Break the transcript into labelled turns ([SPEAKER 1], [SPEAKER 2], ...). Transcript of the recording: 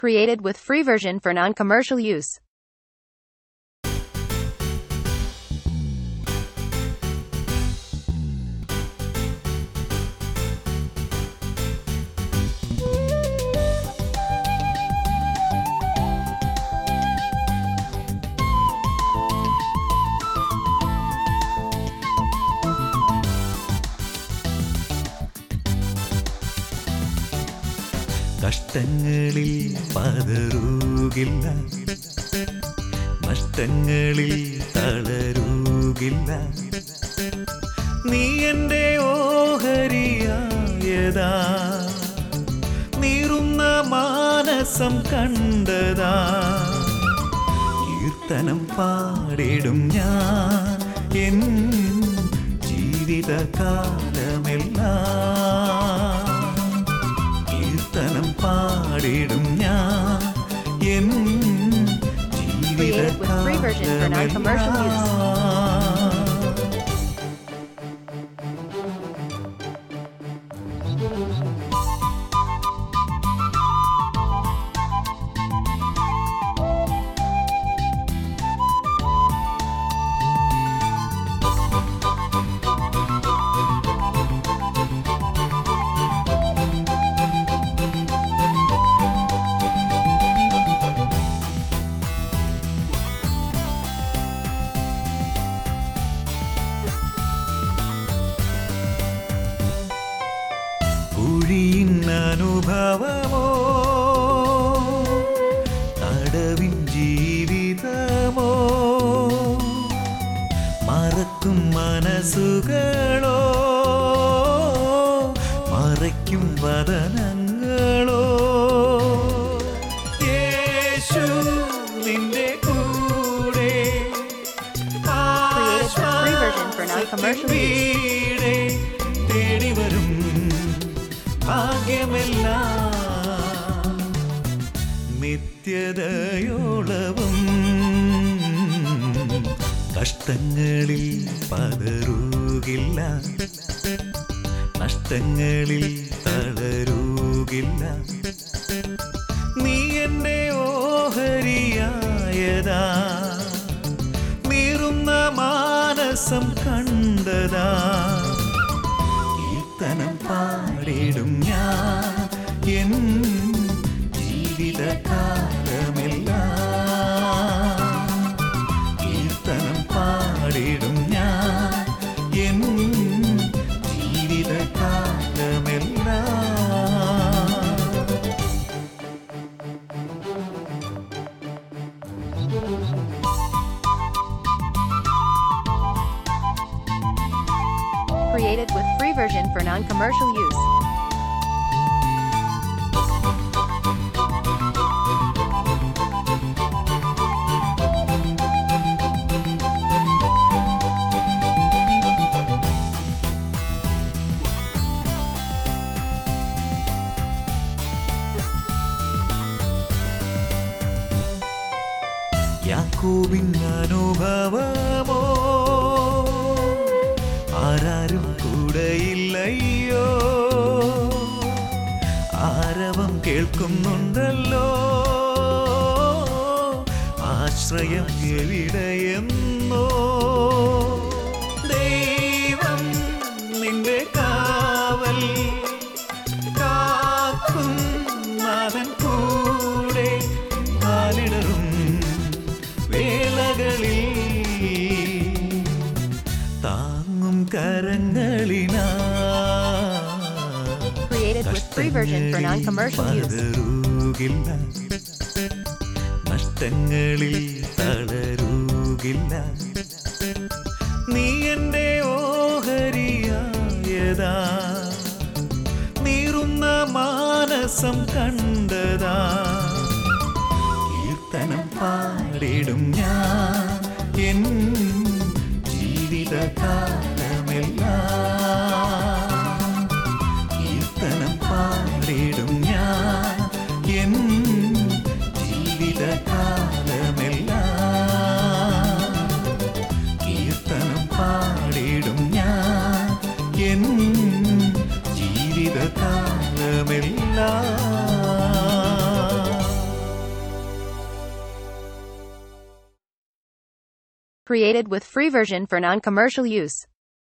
[SPEAKER 1] Created with free version for non-commercial use.
[SPEAKER 2] കഷ്ടങ്ങളിൽ പതറുകില്ല നഷ്ടങ്ങളിൽ തളരുകില്ല നീ എൻ്റെ ഓഹരിയായതാ നീറുന്ന മാനസം കണ്ടതാ കീർത്തനം പാടിടും ഞാൻ എൻ ജീവിതകാലമെല്ലാം കീർത്തനം പാടിടും ഞാൻ എൻ
[SPEAKER 1] Created with free version for non-commercial use.
[SPEAKER 2] ജീവിതകാലമെല്ലാം കുഴിയിൻ അനുഭവമോ തടവിൻ ജീവിതമോ മറക്കും മനസ്സുകളോ മറയ്ക്കും വദനങ്ങളോ യേശു നിന്റെ കൂടെ
[SPEAKER 1] Created with free version for non-commercial use.
[SPEAKER 2] വീടേ തേടി വരും ഭാഗ്യമെല്ലാം നിത്യതയോളവും കഷ്ടങ്ങളിൽ പതറുകില്ല നഷ്ടങ്ങളിൽ തളരുകില്ല നീ എൻ്റെ ഓഹരിയായതാ നീറുന്ന മാനസം കണ്ടതാ കീർത്തനം പാടിടും ഞാൻ എൻ ജീവിതകാലമെല്ലാം കീർത്തനം പാടിടും ഞാൻ എൻ ജീവിതകാലമെല്ലാം
[SPEAKER 1] Created with free version for non-commercial use.
[SPEAKER 2] യാക്കോബിൻ അനുഭവമോ ആരാരും കൂടെയില്ലയ്യോ ആരവം കേൾക്കുന്നുണ്ടല്ലോ ആശ്രയം എവിടെയെന്നോ ദൈവം നിന്റെ കാവൽ കാക്കും നാഥൻ കൂടെ കാലിടറും വേളകളിൽ താങ്ങും കരങ്ങളിനാ
[SPEAKER 1] Created with free version for non-commercial use.
[SPEAKER 2] പതറുകില്ല നഷ്ടങ്ങളിൽ തളരുകില്ല നീ എൻ്റെ ഓഹരിയായതാ നീറുന്ന മാനസം കണ്ടതാ കീർത്തനം പാടിടും ഞാൻ എൻ ജീവിതകാലമെല്ലാം കീർത്തനം പാടിടും ഞാൻ എൻ ജീവിതകാലമെല്ലാം കീർത്തനം പാടിടും ഞാൻ എൻ ജീവിതകാലമെല്ലാം
[SPEAKER 1] Created with free version for non-commercial use.